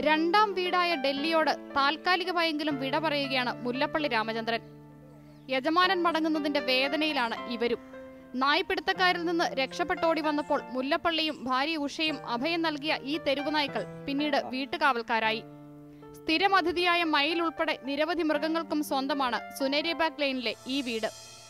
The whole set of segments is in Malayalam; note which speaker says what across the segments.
Speaker 1: രണ്ടാം വീടായ ഡൽഹിയോട് താൽക്കാലികമായെങ്കിലും വിട പറയുകയാണ് മുല്ലപ്പള്ളി രാമചന്ദ്രൻ യജമാനൻ മടങ്ങുന്നതിന്റെ വേദനയിലാണ് ഇവരും നായ്പിടുത്തക്കാരിൽ നിന്ന് രക്ഷപ്പെട്ടോടി വന്നപ്പോൾ മുല്ലപ്പള്ളിയും ഭാര്യ ഉഷയും അഭയം നൽകിയ ഈ തെരുവുനായ്ക്കൾ പിന്നീട് വീട്ടുകാവൽക്കാരായി സ്ഥിരം അതിഥിയായ മയിൽ ഉൾപ്പെടെ നിരവധി മൃഗങ്ങൾക്കും സ്വന്തമാണ് സുനേരിയബാഗ് ലൈനിലെ ഈ വീട്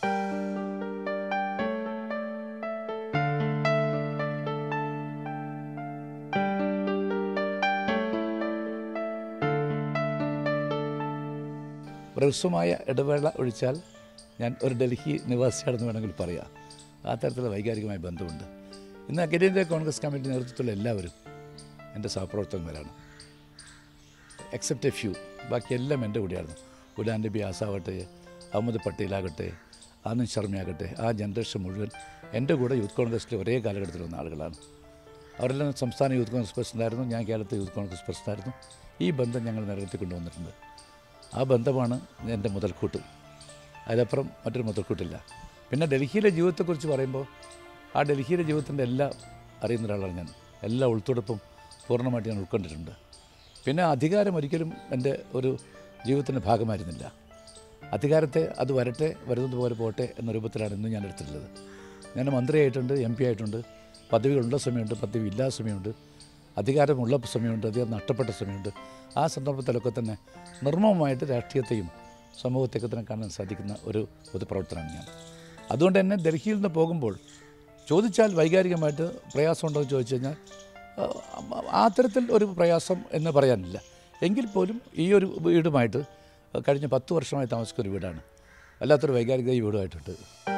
Speaker 2: ഹ്രസ്വമായ ഇടവേള ഒഴിച്ചാൽ ഞാൻ ഒരു ഡൽഹി നിവാസിയാണെന്ന് വേണമെങ്കിൽ പറയാം ആ തരത്തിലുള്ള വൈകാരികമായ ബന്ധമുണ്ട് ഇന്ന് അഖിലേന്ത്യാ കോൺഗ്രസ് കമ്മിറ്റി നേതൃത്വത്തിലുള്ള എല്ലാവരും എൻ്റെ സഹപ്രവർത്തകന്മാരാണ് എക്സെപ്റ്റ് എ ഫ്യൂ ബാക്കി എല്ലാം എൻ്റെ കൂടെയായിരുന്നു ഗുലാം നബി ആസാവട്ടെ അഹമ്മദ് പട്ടേലാകട്ടെ ആനന്ദ് ശർമ്മയാകട്ടെ ആ ജനറേഷൻ മുഴുവൻ എൻ്റെ കൂടെ യൂത്ത് കോൺഗ്രസിലെ ഒരേ കാലഘട്ടത്തിൽ വന്ന ആളുകളാണ് അവരെല്ലാം സംസ്ഥാന യൂത്ത് കോൺഗ്രസ് പ്രസിഡൻ്റായിരുന്നു ഞാൻ കേരളത്തെ യൂത്ത് കോൺഗ്രസ് പ്രസിഡൻ്റായിരുന്നു ഈ ബന്ധം ഞങ്ങൾ നിലനിർത്തി കൊണ്ടുവന്നിട്ടുണ്ട് ആ ബന്ധമാണ് എൻ്റെ മുതൽക്കൂട്ട് അതിലപ്പുറം മറ്റൊരു മുതൽക്കൂട്ടില്ല പിന്നെ ഡൽഹിയിലെ ജീവിതത്തെക്കുറിച്ച് പറയുമ്പോൾ ആ ഡൽഹിയിലെ ജീവിതത്തിൻ്റെ എല്ലാം അറിയുന്ന ഒരാളാണ് ഞാൻ എല്ലാ ഉൾത്തുടപ്പും പൂർണ്ണമായിട്ട് ഞാൻ ഉൾക്കൊണ്ടിട്ടുണ്ട് പിന്നെ അധികാരം ഒരിക്കലും എൻ്റെ ഒരു ജീവിതത്തിൻ്റെ ഭാഗമായിരുന്നില്ല അധികാരത്തെ അത് വരട്ടെ വരുന്നത് പോലെ പോട്ടെ എന്ന രൂപത്തിലാണ് ഇന്ന് ഞാൻ എടുത്തിട്ടുള്ളത് ഞാൻ മന്ത്രിയായിട്ടുണ്ട് എം പി ആയിട്ടുണ്ട് പദവികളുള്ള സമയമുണ്ട് പദവി ഇല്ലാത്ത സമയമുണ്ട് അധികാരമുള്ള സമയമുണ്ട് അധികാരം നഷ്ടപ്പെട്ട സമയമുണ്ട് ആ സന്ദർഭത്തിലൊക്കെ തന്നെ നിർമ്മമമായിട്ട് രാഷ്ട്രീയത്തെയും സമൂഹത്തെയൊക്കെ തന്നെ കാണാൻ സാധിക്കുന്ന ഒരു പൊതുപ്രവർത്തനമാണ് ഞാൻ അതുകൊണ്ട് തന്നെ ഡൽഹിയിൽ നിന്ന് പോകുമ്പോൾ ചോദിച്ചാൽ വൈകാരികമായിട്ട് പ്രയാസമുണ്ടോ എന്ന് ചോദിച്ചു കഴിഞ്ഞാൽ ആ, ആ തരത്തിൽ ഒരു പ്രയാസം എന്ന് പറയാനില്ല എങ്കിൽ പോലും ഈ ഒരു വീടുമായിട്ട് കഴിഞ്ഞ പത്ത് വർഷമായി താമസിക്കുന്ന ഒരു വീടാണ് വല്ലാത്തൊരു വൈകാരികത ഈ വീടുമായിട്ടുണ്ട്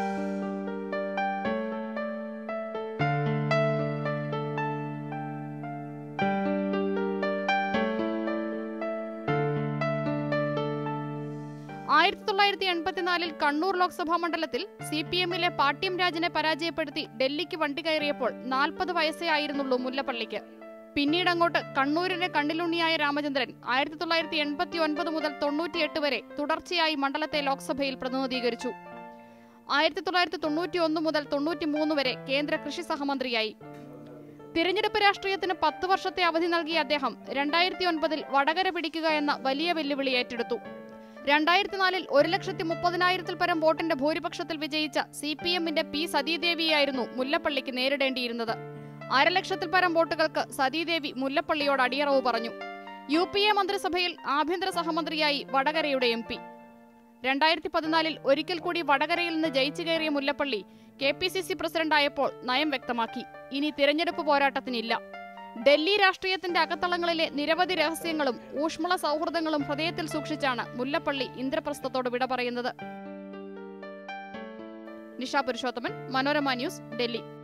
Speaker 1: ആയിരത്തി തൊള്ളായിരത്തി എൺപത്തിനാലിൽ കണ്ണൂർ ലോക്സഭാ മണ്ഡലത്തിൽ സി പി എമ്മിലെ പാട്യം രാജനെ പരാജയപ്പെടുത്തി ഡൽഹിക്ക് വണ്ടി കയറിയപ്പോൾ നാൽപ്പത് വയസ്സേ ആയിരുന്നുള്ളൂ മുല്ലപ്പള്ളിക്ക് പിന്നീട് അങ്ങോട്ട് കണ്ണൂരിന്റെ കണ്ണിലുണ്ണിയായ രാമചന്ദ്രൻ ആയിരത്തി തൊള്ളായിരത്തി എൺപത്തി ഒൻപത് മുതൽ തൊണ്ണൂറ്റിയെട്ട് വരെ തുടർച്ചയായി മണ്ഡലത്തെ ലോക്സഭയിൽ പ്രതിനിധീകരിച്ചു ആയിരത്തി തൊള്ളായിരത്തി തൊണ്ണൂറ്റി ഒന്ന് മുതൽ തൊണ്ണൂറ്റി മൂന്ന് വരെ കേന്ദ്ര കൃഷി സഹമന്ത്രിയായി തിരഞ്ഞെടുപ്പ് രാഷ്ട്രീയത്തിന് പത്ത് വർഷത്തെ അവധി നൽകിയ അദ്ദേഹം രണ്ടായിരത്തി ഒൻപതിൽ വടകര പിടിക്കുക എന്ന വലിയ വെല്ലുവിളി ഏറ്റെടുത്തു രണ്ടായിരത്തി നാലിൽ ഒരു ലക്ഷത്തി മുപ്പതിനായിരത്തിൽ പരം വോട്ടിന്റെ ഭൂരിപക്ഷത്തിൽ വിജയിച്ച സി പി എമ്മിന്റെ പി സതീദേവിയായിരുന്നു മുല്ലപ്പള്ളിക്ക് നേരിടേണ്ടിയിരുന്നത് അരലക്ഷത്തിൽ പരം വോട്ടുകൾക്ക് സതീദേവി മുല്ലപ്പള്ളിയോട് അടിയറവ് പറഞ്ഞു യു പി എ മന്ത്രിസഭയിൽ ആഭ്യന്തര സഹമന്ത്രിയായി വടകരയുടെ എം പി രണ്ടായിരത്തി പതിനാലിൽ ഒരിക്കൽ കൂടി വടകരയിൽ നിന്ന് ജയിച്ചു കയറിയ Mullappally K P C C പ്രസിഡന്റായപ്പോൾ നയം വ്യക്തമാക്കി ഇനി തിരഞ്ഞെടുപ്പ് പോരാട്ടത്തിനില്ല ഡൽഹി രാഷ്ട്രീയത്തിന്റെ അകത്തളങ്ങളിലെ നിരവധി രഹസ്യങ്ങളും ഊഷ്മള സൗഹൃദങ്ങളും ഹൃദയത്തിൽ സൂക്ഷിച്ചാണ് മുല്ലപ്പള്ളി ഇന്ദ്രപ്രസ്ഥത്തോട് വിട പറയുന്നത് നിഷ പുരുഷോത്തമൻ മനോരമ ന്യൂസ് ഡൽഹി